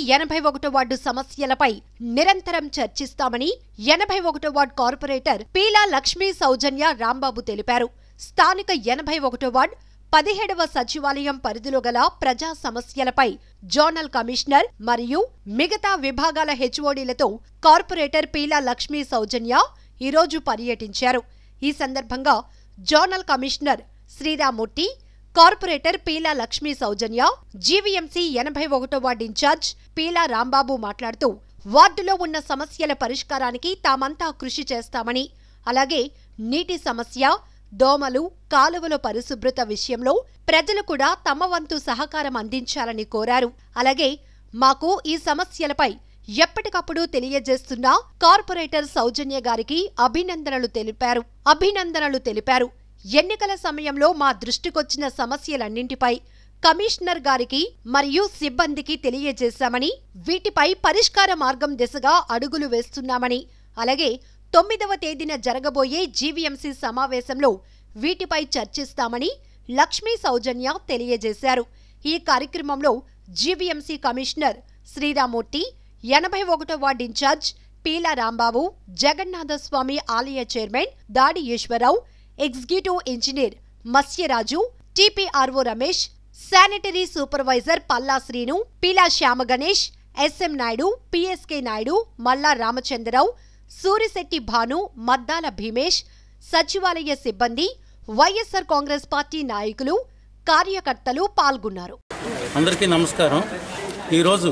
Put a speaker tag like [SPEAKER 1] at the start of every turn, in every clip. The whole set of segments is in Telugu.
[SPEAKER 1] ఎనభై ఒకటో వార్డు సమస్యలపై నిరంతరం చర్చిస్తామని ఎనభై ఒకటో వార్డు కార్పొరేటర్ పీలా లక్ష్మీ సౌజన్య రాంబాబు తెలిపారు స్థానిక ఎనభై ఒకటో వార్డు పదిహేడవ సచివాలయం పరిధిలో గల ప్రజా సమస్యలపై జోనల్ కమిషనర్ మరియు మిగతా విభాగాల హెచ్ఓడీలతో కార్పొరేటర్ పీలా లక్ష్మీ సౌజన్య ఈరోజు పర్యటించారు ఈ సందర్భంగా zonal commissioner Sriramurthy corporator Peela Lakshmi Soujanya GVMC ఎనభై ఒకటో వార్డు ఇన్ఛార్జ్ పీలా రాంబాబు మాట్లాడుతూ వార్డులో ఉన్న సమస్యల పరిష్కారానికి తామంతా కృషి చేస్తామని అలాగే నీటి సమస్య దోమలు కాలువల పరిశుభ్రత విషయంలో ప్రజలు కూడా తమ వంతు సహకారం అందించాలని కోరారు అలాగే మాకు ఈ సమస్యలపై ఎప్పటికప్పుడు తెలియజేస్తున్న కార్పొరేటర్ సౌజన్య గారికి అభినందనలు తెలిపారు అభినందనలు తెలిపారు ఎన్నికల సమయంలో మా దృష్టికొచ్చిన సమస్యలన్నింటిపై కమిషనర్ గారికి మరియు సిబ్బందికి తెలియజేశామని వీటిపై పరిష్కార మార్గం దిశగా అడుగులు వేస్తున్నామని అలాగే తొమ్మిదవ తేదీన జరగబోయే జీవీఎంసీ సమావేశంలో వీటిపై చర్చిస్తామని లక్ష్మీ సౌజన్య తెలియజేశారు ఈ కార్యక్రమంలో జీవీఎంసీ కమిషనర్ శ్రీరామూర్తి ఎనభై ఒకటో వార్డు ఇన్ఛార్జ్ పీలా రాంబాబు జగన్నాథస్వామి ఆలయ chairman Dadi Eswararao executive engineer Matsyaraju TPRO Ramesh sanitary supervisor Palla Srinu Peela Shyama Ganesh SM Naidu PSK Naidu Malla Ramachandrarao Surisetti Bhanu Maddala Bhimesh సచివాలయ సిబ్బంది వైఎస్సార్ కాంగ్రెస్ పార్టీ నాయకులు కార్యకర్తలు పాల్గొన్నారు
[SPEAKER 2] అందరికీ నమస్కారం ఈరోజు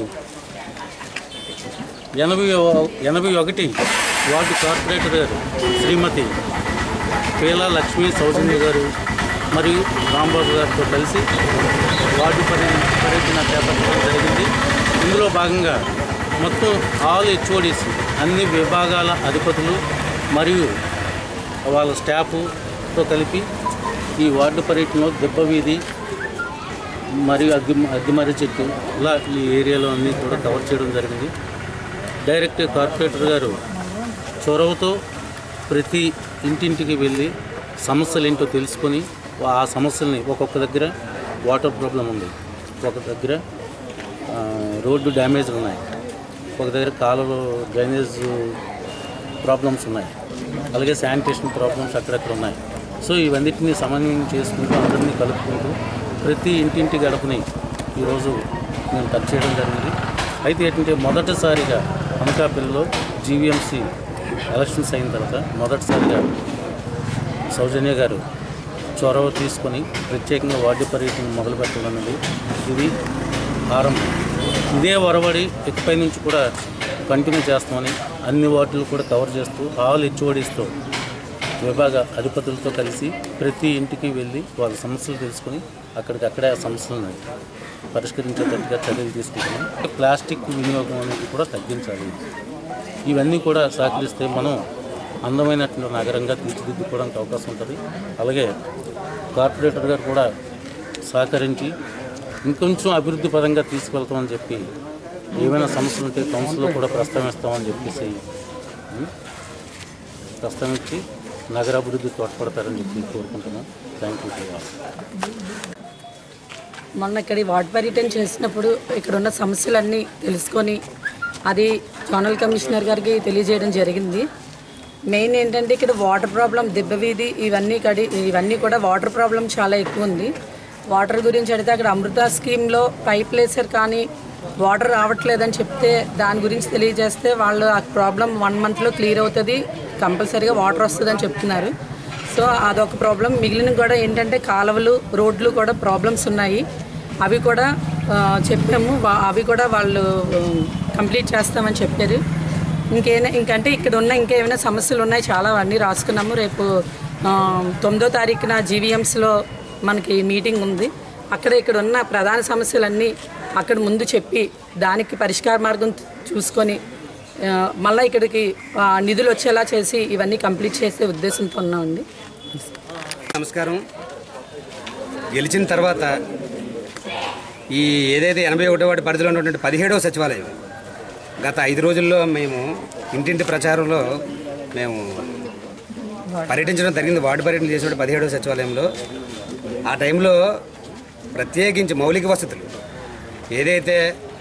[SPEAKER 2] ఎనభై ఎనభై ఒకటి వార్డు కార్పొరేటర్ గారు శ్రీమతి పేలా లక్ష్మీ సౌజన్య గారు మరియు రాంబాబు గారితో కలిసి వార్డు పర్య పర్యటన చేపట్టడం జరిగింది ఇందులో భాగంగా మొత్తం ఆల్ హెచ్ఓడిస్ అన్ని విభాగాల అధిపతులు మరియు వాళ్ళ స్టాఫ్తో కలిపి ఈ వార్డు పర్యటనలో దెబ్బ వీధి మరియు అగ్గి అగ్గిమర్రి చెట్టు ఇలా ఈ ఏరియాలో అన్నీ కూడా కవర్ చేయడం జరిగింది డైరెక్ట్ కార్పొరేటర్ గారు చొరవతో ప్రతి ఇంటింటికి వెళ్ళి సమస్యలు ఏంటో తెలుసుకొని ఆ సమస్యల్ని ఒక్కొక్క దగ్గర వాటర్ ప్రాబ్లం ఉంది ఒక దగ్గర ఆ, రోడ్డు డ్యామేజ్ ఉన్నాయి ఒక దగ్గర కాలువ డ్రైనేజ్ ప్రాబ్లమ్స్ ఉన్నాయి అలాగే శానిటేషన్ ప్రాబ్లమ్స్ అక్కడక్కడ ఉన్నాయి సో ఇవన్నిటిని సమన్వయం చేసుకుంటూ అందరినీ కలుపుకుంటూ ప్రతి ఇంటింటి గడపని ఈరోజు మేము టచ్ చేయడం జరిగింది అయితే ఏంటంటే మొదటిసారిగా అనకాపల్లిలో జీవీఎంసీ ఎలక్షన్స్ అయిన తర్వాత మొదటిసారిగా సౌజన్య గారు చొరవ తీసుకొని ప్రత్యేకంగా వార్డు పర్యటన మొదలు పెట్టాలన్నది ఇది ఆరంభం ఇదే వరవడి ఇకపై నుంచి కూడా కంటిన్యూ చేస్తామని అన్ని వార్డులు కూడా కవర్ చేస్తూ ఆల్ హెచ్ఓడిస్తో విభాగ అధిపతులతో కలిసి ప్రతి ఇంటికి వెళ్ళి వాళ్ళ సమస్యలు తెలుసుకొని అక్కడికక్కడే ఆ సమస్యలను పరిష్కరించేటట్టుగా చర్యలు తీసుకుంటున్నాం ప్లాస్టిక్ వినియోగం అనేది కూడా తగ్గించాలి ఇవన్నీ కూడా సహకరిస్తే మనం అందమైనటువంటి నగరంగా తీర్చిదిద్దుకోవడానికి అవకాశం ఉంటుంది అలాగే కార్పొరేటర్ గారు కూడా సహకరించి ఇంకొంచెం అభివృద్ధి పరంగా తీసుకెళ్తామని చెప్పి ఏమైనా సమస్యలు ఉంటే కౌన్సిల్లో కూడా ప్రస్తావిస్తామని చెప్పేసి ఉం, ప్రస్తావించి నగరాభివృద్ధి తోడ్పడతారని చెప్పి కోరుకుంటున్నాం థ్యాంక్ యూ
[SPEAKER 3] మొన్న ఇక్కడ ఈ వార్డ్ పర్యటన చేసినప్పుడు ఇక్కడ ఉన్న సమస్యలన్నీ తెలుసుకొని అది జోనల్ కమిషనర్ గారికి తెలియజేయడం జరిగింది మెయిన్ ఏంటంటే ఇక్కడ వాటర్ ప్రాబ్లం దెబ్బవీధి ఇవన్నీ కడి ఇవన్నీ కూడా వాటర్ ప్రాబ్లం చాలా ఎక్కువ ఉంది వాటర్ గురించి అడిగితే అక్కడ అమృత స్కీమ్లో పైప్ లేసర్ కానీ వాటర్ రావట్లేదని చెప్తే దాని గురించి తెలియజేస్తే వాళ్ళు ఆ ప్రాబ్లం వన్ మంత్లో క్లియర్ అవుతుంది కంపల్సరీగా వాటర్ వస్తుందని చెప్తున్నారు సో అదొక ప్రాబ్లం మిగిలిన కూడా ఏంటంటే కాలువలు రోడ్లు కూడా ప్రాబ్లమ్స్ ఉన్నాయి అవి కూడా ఆ, చెప్పాము వా- అవి కూడా వాళ్ళు కంప్లీట్ చేస్తామని చెప్పారు ఇంకేనా ఇంకంటే ఇక్కడ ఉన్న ఇంకేమైనా సమస్యలు ఉన్నాయి చాలా అన్నీ రాసుకున్నాము రేపు ఆ, తొమ్మిదో తారీఖున జీవీఎంస్లో మనకి మీటింగ్ ఉంది అక్కడ ఇక్కడ ఉన్న ప్రధాన సమస్యలన్నీ అక్కడ ముందు చెప్పి దానికి పరిష్కార మార్గం చూసుకొని ఆ, మళ్ళీ ఇక్కడికి ఆ, నిధులు వచ్చేలా చేసి ఇవన్నీ కంప్లీట్ చేసే ఉద్దేశంతో ఉన్నామండి
[SPEAKER 4] నమస్కారం గెలిచిన తర్వాత ఈ ఏదైతే ఎనభై ఒకటో వాటి పరిధిలో ఉన్నటువంటి పదిహేడవ సచివాలయం గత ఐదు రోజుల్లో మేము ఇంటింటి ప్రచారంలో మేము పర్యటించడం జరిగింది వార్డు పర్యటన చేసిన పదిహేడవ సచివాలయంలో ఆ టైంలో ప్రత్యేకించి మౌలిక వసతులు ఏదైతే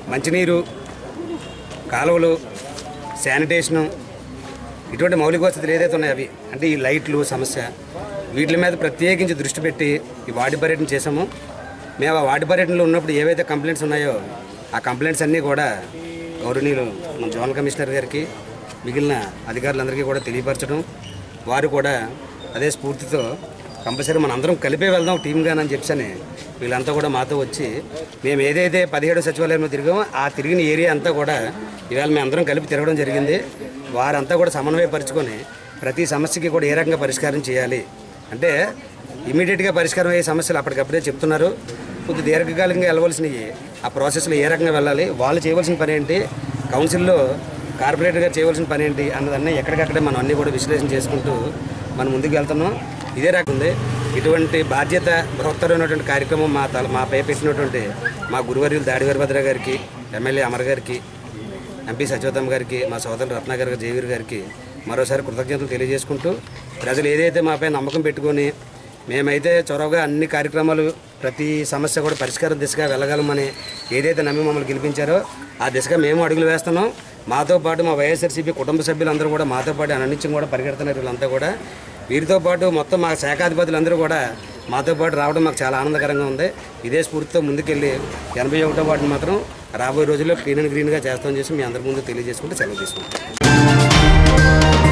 [SPEAKER 4] మంచినీరు కాలువలు శానిటేషను ఇటువంటి మౌలిక వసతులు ఏదైతే ఉన్నాయో అవి అంటే ఈ లైట్లు సమస్య వీటి మీద ప్రత్యేకించి దృష్టి పెట్టి ఈ వార్డు పర్యటన చేసాము మేము ఆ వార్డు పర్యటనలో ఉన్నప్పుడు ఏవైతే కంప్లైంట్స్ ఉన్నాయో ఆ కంప్లైంట్స్ అన్నీ కూడా గౌరవనీయులు మన జోనల్ కమిషనర్ గారికి మిగిలిన అధికారులందరికీ కూడా తెలియపరచడం వారు కూడా అదే స్ఫూర్తితో కంపల్సరీ మన అందరం కలిపే వెళ్దాం టీమ్గానని చెప్పని వీళ్ళంతా కూడా మాతో వచ్చి మేము ఏదైతే పదిహేడు సచివాలయంలో తిరిగామో ఆ తిరిగిన ఏరియా అంతా కూడా ఇవాళ మేము అందరం కలిపి తిరగడం జరిగింది వారంతా కూడా సమన్వయపరుచుకొని ప్రతి సమస్యకి కూడా ఏ రకంగా పరిష్కారం చేయాలి అంటే ఇమీడియట్గా పరిష్కారం అయ్యే సమస్యలు అప్పటికప్పుడే చెప్తున్నారు కొద్ది దీర్ఘకాలికంగా వెళ్ళవలసినవి ఆ ప్రాసెస్లో ఏ రకంగా వెళ్ళాలి వాళ్ళు చేయవలసిన పని ఏంటి కౌన్సిల్లో కార్పొరేటర్ గారు చేయవలసిన పని ఏంటి అన్నదన్నీ ఎక్కడికక్కడే మనం అన్నీ కూడా విశ్లేషణ చేసుకుంటూ మనం ముందుకు వెళ్తున్నాం ఇదే రకం ఉంది ఇటువంటి బాధ్యత బృహత్తరమైనటువంటి కార్యక్రమం మా తల మాపై పెట్టినటువంటి మా గురువర్యులు దాడి వీరభద్ర గారికి ఎమ్మెల్యే అమర్ గారికి ఎంపీ సత్యవతమ్మ గారికి మా సోదరులు రత్నాకర్ గారు జయవీర్ గారికి మరోసారి కృతజ్ఞతలు తెలియజేసుకుంటూ ప్రజలు ఏదైతే మాపై నమ్మకం పెట్టుకొని మేమైతే చొరవగా అన్ని కార్యక్రమాలు ప్రతి సమస్య కూడా పరిష్కారం దిశగా వెళ్ళగలమని ఏదైతే నమ్మి మమ్మల్ని గెలిపించారో ఆ దిశగా మేము అడుగులు వేస్తున్నాం మాతో పాటు మా వైఎస్ఆర్సీపీ కుటుంబ సభ్యులందరూ కూడా మాతో పాటు అననిత్యం కూడా పరిగెడుతున్నారు వీళ్ళంతా కూడా వీరితో పాటు మొత్తం మా శాఖాధిపతులందరూ కూడా మాతో పాటు రావడం మాకు చాలా ఆనందకరంగా ఉంది ఇదే స్ఫూర్తితో ముందుకెళ్ళి ఎనభై ఒకటో వాటిని మాత్రం రాబోయే రోజుల్లో క్లీన్ అండ్ గ్రీన్గా చేస్తామని చేసి మీ అందరి ముందు తెలియజేసుకుంటూ సెలవు తీసుకుంటాం